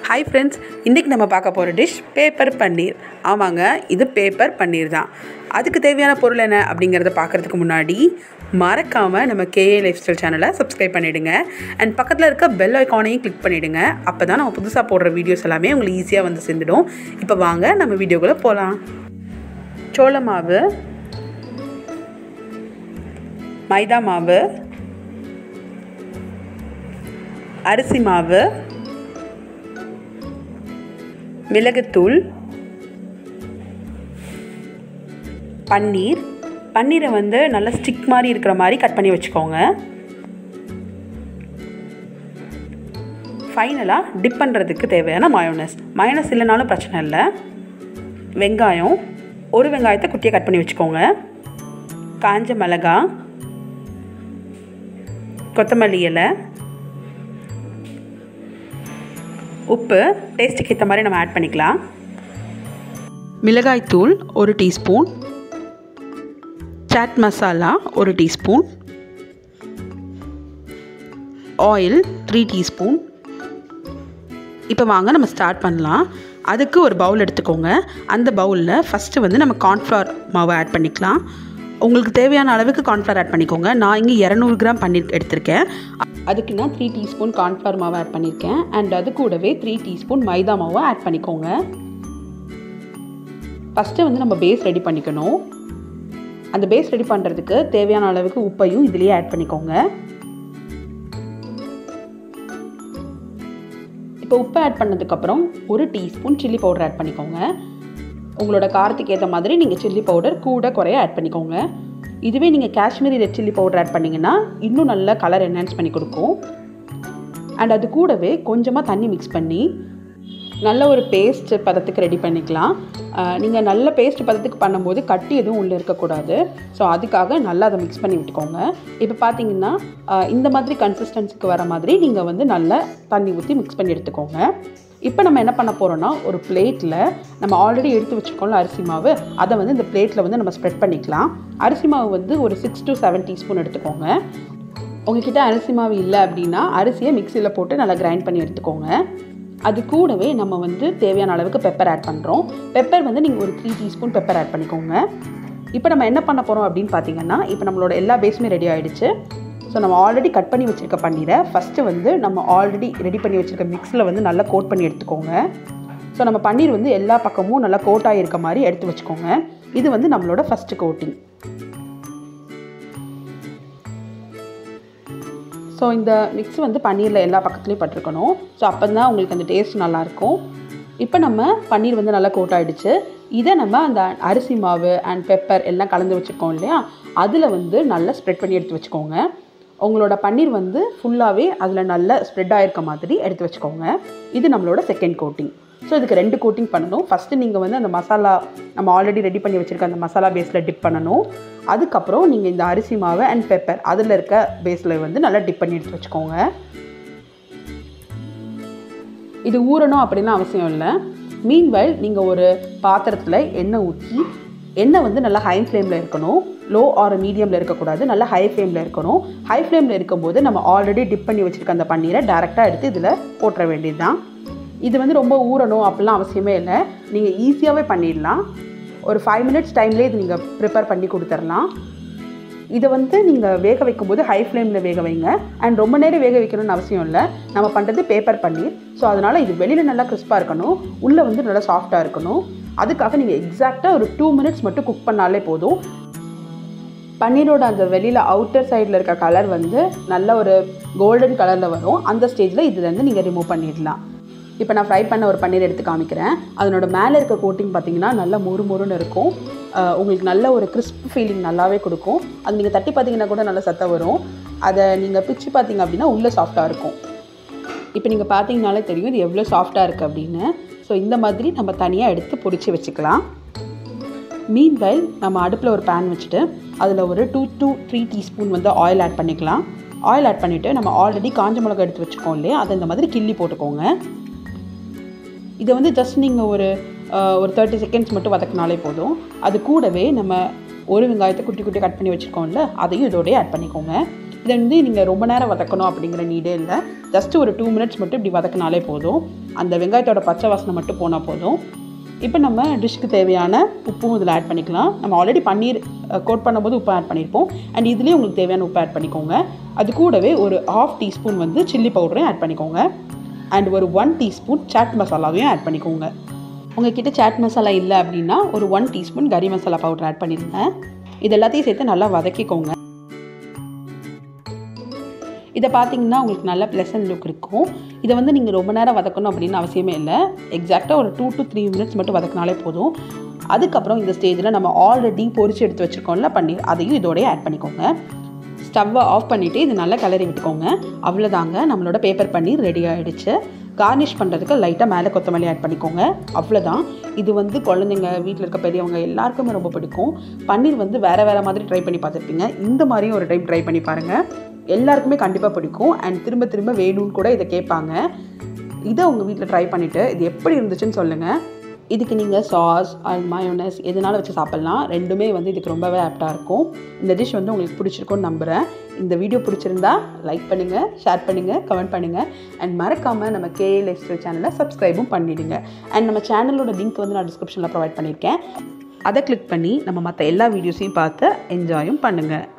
hi friends இன்றைக்கி நம்ம பார்க்க போகிற டிஷ் பேப்பர் பன்னீர் ஆமாங்க இது பேப்பர் பன்னீர் தான் அதுக்கு தேவையான பொருள் என்ன அப்படிங்கிறத பார்க்குறதுக்கு முன்னாடி மறக்காமல் நம்ம கேஏ லைஃப் ஸ்டைல் சேனலை சப்ஸ்கிரைப் பண்ணிவிடுங்க அண்ட் பக்கத்தில் இருக்க பெல் ஐக்கானையும் கிளிக் பண்ணிவிடுங்க அப்போ தான் நம்ம புதுசாக போடுற வீடியோஸ் எல்லாமே உங்களுக்கு ஈஸியாக வந்து சேர்ந்துடும் இப்போ வாங்க நம்ம வீடியோக்குள்ளே போகலாம் சோள மாவு மைதா மாவு அரிசி மாவு மிளகுத்தூள் பன்னீர் பன்னீரை வந்து நல்லா ஸ்டிக் மாதிரி இருக்கிற மாதிரி கட் பண்ணி வச்சுக்கோங்க ஃபைனலாக டிப் பண்ணுறதுக்கு தேவையான மயோனஸ் மயோனஸ் இல்லைனாலும் பிரச்சனை இல்லை வெங்காயம் ஒரு வெங்காயத்தை குட்டியை கட் பண்ணி வச்சுக்கோங்க காஞ்ச மிளகா கொத்தமல்லி இலை உப்பு டேஸ்ட்டுக்கு ஏற்ற மாதிரி நம்ம ஆட் பண்ணிக்கலாம் மிளகாய்த்தூள் ஒரு டீஸ்பூன் சாட் மசாலா ஒரு டீஸ்பூன் ஆயில் த்ரீ டீஸ்பூன் இப்போ வாங்க நம்ம ஸ்டார்ட் பண்ணலாம் அதுக்கு ஒரு பவுல் எடுத்துக்கோங்க அந்த பவுலில் ஃபஸ்ட்டு வந்து நம்ம கார்ன்ஃப்ளவர் மாவு ஆட் பண்ணிக்கலாம் உங்களுக்கு தேவையான அளவுக்கு கார்ன்ஃப்ளவர் ஆட் பண்ணிக்கோங்க நான் இங்கே இரநூறு கிராம் பண்ணி எடுத்திருக்கேன் அதுக்கு நான் த்ரீ டீஸ்பூன் கார்ன்ஃப்ளவர் மாவு ஆட் பண்ணியிருக்கேன் அண்ட் அது கூடவே த்ரீ டீஸ்பூன் மைதா மாவை ஆட் பண்ணிக்கோங்க ஃபஸ்ட்டு வந்து நம்ம பேஸ் ரெடி பண்ணிக்கணும் அந்த பேஸ் ரெடி பண்ணுறதுக்கு தேவையான அளவுக்கு உப்பையும் இதுலேயே ஆட் பண்ணிக்கோங்க இப்போ உப்பு ஆட் பண்ணதுக்கப்புறம் ஒரு டீஸ்பூன் சில்லி பவுடர் ஆட் பண்ணிக்கோங்க உங்களோட காரத்துக்கு ஏற்ற மாதிரி நீங்கள் சில்லி பவுடர் கூட குறைய ஆட் பண்ணிக்கோங்க இதுவே நீங்கள் Kashmiri red chilli powder add பண்ணிங்கன்னா இன்னும் நல்ல கலர் என்ஹான்ஸ் பண்ணி கொடுக்கும் அண்ட் அது கூடவே கொஞ்சமாக தண்ணி மிக்ஸ் பண்ணி நல்ல ஒரு பேஸ்ட் பதத்துக்கு ரெடி பண்ணிக்கலாம் நீங்கள் நல்ல பேஸ்ட் பதத்துக்கு பண்ணும்போது கட்டி எதுவும் உள்ளே இருக்கக்கூடாது ஸோ அதுக்காக நல்லா அதை மிக்ஸ் பண்ணி விட்டுக்கோங்க இப்போ பார்த்தீங்கன்னா இந்த மாதிரி கன்சிஸ்டன்சிக்கு வர மாதிரி நீங்கள் வந்து நல்லா தண்ணி ஊற்றி மிக்ஸ் பண்ணி எடுத்துக்கோங்க இப்போ நம்ம என்ன பண்ண போகிறோம்னா ஒரு பிளேட்டில் நம்ம ஆல்ரெடி எடுத்து வச்சுருக்கோம்ல அரிசி மாவு அதை வந்து இந்த பிளேட்டில் வந்து நம்ம ஸ்ப்ரெட் பண்ணிக்கலாம் அரிசி மாவு வந்து ஒரு சிக்ஸ் டு செவன் டீஸ்பூன் எடுத்துக்கோங்க உங்ககிட்ட அரிசி மாவு இல்லை அப்படின்னா அரிசியை மிக்சியில் போட்டு நல்லா கிரைண்ட் பண்ணி எடுத்துக்கோங்க அது கூடவே நம்ம வந்து தேவையான அளவுக்கு பெப்பர் ஆட் பண்ணுறோம் பெப்பர் வந்து நீங்கள் ஒரு த்ரீ டீஸ்பூன் பெப்பர் ஆட் பண்ணிக்கோங்க இப்போ நம்ம என்ன பண்ண போகிறோம் அப்படின்னு பார்த்தீங்கன்னா இப்போ நம்மளோட எல்லா பேஸுமே ரெடி ஆகிடுச்சு ஸோ நம்ம ஆல்ரெடி கட் பண்ணி வச்சுருக்க பன்னீரை ஃபஸ்ட்டு வந்து நம்ம ஆல்ரெடி ரெடி பண்ணி வச்சுருக்க மிக்ஸில் வந்து நல்லா கோட் பண்ணி எடுத்துக்கோங்க ஸோ நம்ம பன்னீர் வந்து எல்லா பக்கமும் நல்லா கோட் ஆகிருக்க மாதிரி எடுத்து வச்சுக்கோங்க இது வந்து நம்மளோட ஃபஸ்ட்டு கோட்டிங் ஸோ இந்த மிக்ஸ் வந்து பன்னீரில் எல்லா பக்கத்துலேயும் பட்டிருக்கணும் ஸோ அப்போ தான் உங்களுக்கு அந்த டேஸ்ட் நல்லாயிருக்கும் இப்போ நம்ம பன்னீர் வந்து நல்லா கோட் ஆகிடுச்சு இதை நம்ம அந்த அரிசி மாவு அண்ட் பெப்பர் எல்லாம் கலந்து வச்சுருக்கோம் இல்லையா அதில் வந்து நல்லா ஸ்ப்ரெட் பண்ணி எடுத்து வச்சுக்கோங்க உங்களோட பன்னீர் வந்து ஃபுல்லாகவே அதில் நல்லா ஸ்ப்ரெட் ஆகிருக்க மாதிரி எடுத்து வச்சுக்கோங்க இது நம்மளோட செகண்ட் கோட்டிங் ஸோ இதுக்கு ரெண்டு கோட்டிங் பண்ணணும் ஃபஸ்ட்டு நீங்கள் வந்து அந்த மசாலா நம்ம ஆல்ரெடி ரெடி பண்ணி வச்சுருக்க அந்த மசாலா பேஸில் டிப் பண்ணணும் அதுக்கப்புறம் நீங்கள் இந்த அரிசி மாவு அண்ட் பெப்பர் அதில் இருக்க பேஸில் வந்து நல்லா டிப் பண்ணி எடுத்து வச்சுக்கோங்க இது ஊறணும் அப்படின்னு அவசியம் இல்லை மீன்வைல் நீங்கள் ஒரு பாத்திரத்தில் எண்ணெய் ஊற்றி எண்ணெய் வந்து நல்லா ஹை ஃப்ளேமில் இருக்கணும் லோ ஆர் மீடியமில் இருக்கக்கூடாது நல்லா ஹை ஃப்ளேமில் இருக்கணும் ஹை ஃப்ளேமில் இருக்கும்போது நம்ம ஆல்ரெடி டிப் பண்ணி வச்சுருக்க அந்த பன்னீரை டேரெக்டாக எடுத்து இதில் போட்டுற வேண்டியது தான் இது வந்து ரொம்ப ஊறணும் அப்படிலாம் அவசியமே இல்லை நீங்கள் ஈஸியாகவே பண்ணிடலாம் ஒரு ஃபைவ் மினிட்ஸ் டைம்லேயே இது நீங்கள் ப்ரிப்பேர் பண்ணி கொடுத்துர்லாம் இதை வந்து நீங்கள் வேக வைக்கும்போது ஹை ஃப்ளேமில் வேக வைங்க அண்ட் ரொம்ப நேரம் வேக வைக்கணும்னு அவசியம் இல்லை நம்ம பண்ணுறது பேப்பர் பன்னீர் ஸோ அதனால் இது வெளியில் நல்லா கிறிஸ்பாக இருக்கணும் உள்ளே வந்து நல்லா சாஃப்டாக இருக்கணும் அதுக்காக நீங்கள் எக்ஸாக்டாக ஒரு டூ மினிட்ஸ் மட்டும் குக் பண்ணாலே போதும் பன்னீரோட அந்த வெளியில் அவுட்டர் சைடில் இருக்க கலர் வந்து நல்ல ஒரு கோல்டன் கலரில் வரும் அந்த ஸ்டேஜில் இதுலேருந்து நீங்கள் ரிமூவ் பண்ணிடலாம் இப்போ நான் ஃப்ரை பண்ண ஒரு பன்னீர் எடுத்து காமிக்கிறேன் அதனோட மேலே இருக்க கோட்டிங் பார்த்தீங்கன்னா நல்லா மொறு மொறுன்னு இருக்கும் உங்களுக்கு நல்ல ஒரு கிறிஸ்ப் ஃபீலிங் நல்லாவே கொடுக்கும் அது நீங்கள் தட்டி பார்த்தீங்கன்னா கூட நல்லா சத்தம் வரும் அதை நீங்கள் பிச்சு பார்த்தீங்க அப்படின்னா உள்ளே சாஃப்டாக இருக்கும் இப்போ நீங்கள் பார்த்தீங்கனாலே தெரியும் இது எவ்வளோ சாஃப்டாக இருக்குது அப்படின்னு ஸோ இந்த மாதிரி நம்ம தனியாக எடுத்து பொடிச்சு வச்சுக்கலாம் மீன்வைல் நம்ம அடுப்பில் ஒரு பேன் வச்சுட்டு அதில் ஒரு டூ டூ த்ரீ டீஸ்பூன் வந்து ஆயில் ஆட் பண்ணிக்கலாம் ஆயில் ஆட் பண்ணிவிட்டு நம்ம ஆல்ரெடி காஞ்ச மிளகா எடுத்து வச்சுக்கோம் இல்லையா அதை இந்த மாதிரி கிள்ளி போட்டுக்கோங்க இதை வந்து ஜஸ்ட் நீங்கள் ஒரு ஒரு தேர்ட்டி செகண்ட்ஸ் மட்டும் வதக்கினாலே போதும் அது கூடவே நம்ம ஒரு வெங்காயத்தை குட்டி குட்டி கட் பண்ணி வச்சுருக்கோம்ல அதையும் இதோடய ஆட் பண்ணிக்கோங்க இதை வந்து நீங்கள் ரொம்ப நேரம் வதக்கணும் அப்படிங்கிற நீடே இல்லை ஜஸ்ட் ஒரு டூ மினிட்ஸ் மட்டும் இப்படி வதக்கினாலே போதும் அந்த வெங்காயத்தோட பச்சை வாசனை மட்டும் போனால் போதும் இப்போ நம்ம டிஷ்க்கு தேவையான உப்பும் இதில் ஆட் பண்ணிக்கலாம் நம்ம ஆல்ரெடி பன்னீர் கோட் பண்ணும்போது உப்பு ஆட் பண்ணியிருப்போம் அண்ட் இதுலேயே உங்களுக்கு தேவையான உப்பு ஆட் பண்ணிக்கோங்க அது கூடவே ஒரு ஆஃப் டீஸ்பூன் வந்து சில்லி பவுடரையும் ஆட் பண்ணிக்கோங்க அண்ட் ஒரு ஒன் டீஸ்பூன் சாட் மசாலாவையும் ஆட் பண்ணிக்கோங்க உங்ககிட்ட சாட் மசாலா இல்லை அப்படின்னா ஒரு ஒன் டீஸ்பூன் கறி மசாலா பவுடர் ஆட் பண்ணிடுங்க இது எல்லாத்தையும் சேர்த்து நல்லா வதக்கிக்கோங்க இதை பார்த்தீங்கன்னா உங்களுக்கு நல்ல ப்ளசன்ட் லுக் இருக்கும் இதை வந்து நீங்கள் ரொம்ப நேரம் வதக்கணும் அப்படின்னு அவசியமே இல்லை எக்ஸாக்டாக ஒரு டூ டு த்ரீ மினிட்ஸ் மட்டும் வதக்கினாலே போதும் அதுக்கப்புறம் இந்த ஸ்டேஜில் நம்ம ஆல்ரெடி பொரிச்சு எடுத்து வச்சுருக்கோம்ல பன்னீர் அதையும் இதோடய ஆட் பண்ணிக்கோங்க ஸ்டவ்வை ஆஃப் பண்ணிவிட்டு இது நல்லா கிளறி விட்டுக்கோங்க அவ்வளோதாங்க நம்மளோட பேப்பர் பன்னீர் ரெடி ஆகிடுச்சு கார்னிஷ் பண்ணுறதுக்கு லைட்டாக மேலே கொத்தமல்லி ஆட் பண்ணிக்கோங்க அவ்வளோதான் இது வந்து குழந்தைங்க வீட்டில் இருக்க பெரியவங்க எல்லாருக்குமே ரொம்ப பிடிக்கும் பன்னீர் வந்து வேறு வேறு மாதிரி ட்ரை பண்ணி பார்த்துருப்பீங்க இந்த மாதிரியும் ஒரு டைம் ட்ரை பண்ணி பாருங்கள் எல்லாருக்குமே கண்டிப்பாக பிடிக்கும் அண்ட் திரும்ப திரும்ப வேணும்னு கூட இதை கேட்பாங்க இதை உங்கள் வீட்டில் ட்ரை பண்ணிவிட்டு இது எப்படி இருந்துச்சுன்னு சொல்லுங்கள் இதுக்கு நீங்கள் சாஸ் ஆர் மயோனஸ் எதனால வச்சு சாப்பிட்லாம் ரெண்டுமே வந்து இதுக்கு ரொம்பவே ஆப்டாக இருக்கும் இந்த டிஷ் வந்து உங்களுக்கு பிடிச்சிருக்கும்னு நம்புகிறேன் இந்த வீடியோ பிடிச்சிருந்தா லைக் பண்ணுங்கள் ஷேர் பண்ணுங்கள் கமெண்ட் பண்ணுங்கள் அண்ட் மறக்காமல் நம்ம கேஎல் எக்ஸ்ட்ரா சேனலை சப்ஸ்கிரைபும் பண்ணிவிடுங்க அண்ட் நம்ம சேனலோட லிங்க் வந்து நான் டிஸ்கிரிப்ஷனில் ப்ரொவைட் பண்ணியிருக்கேன் அதை கிளிக் பண்ணி நம்ம மற்ற எல்லா வீடியோஸையும் பார்த்து என்ஜாயும் பண்ணுங்கள்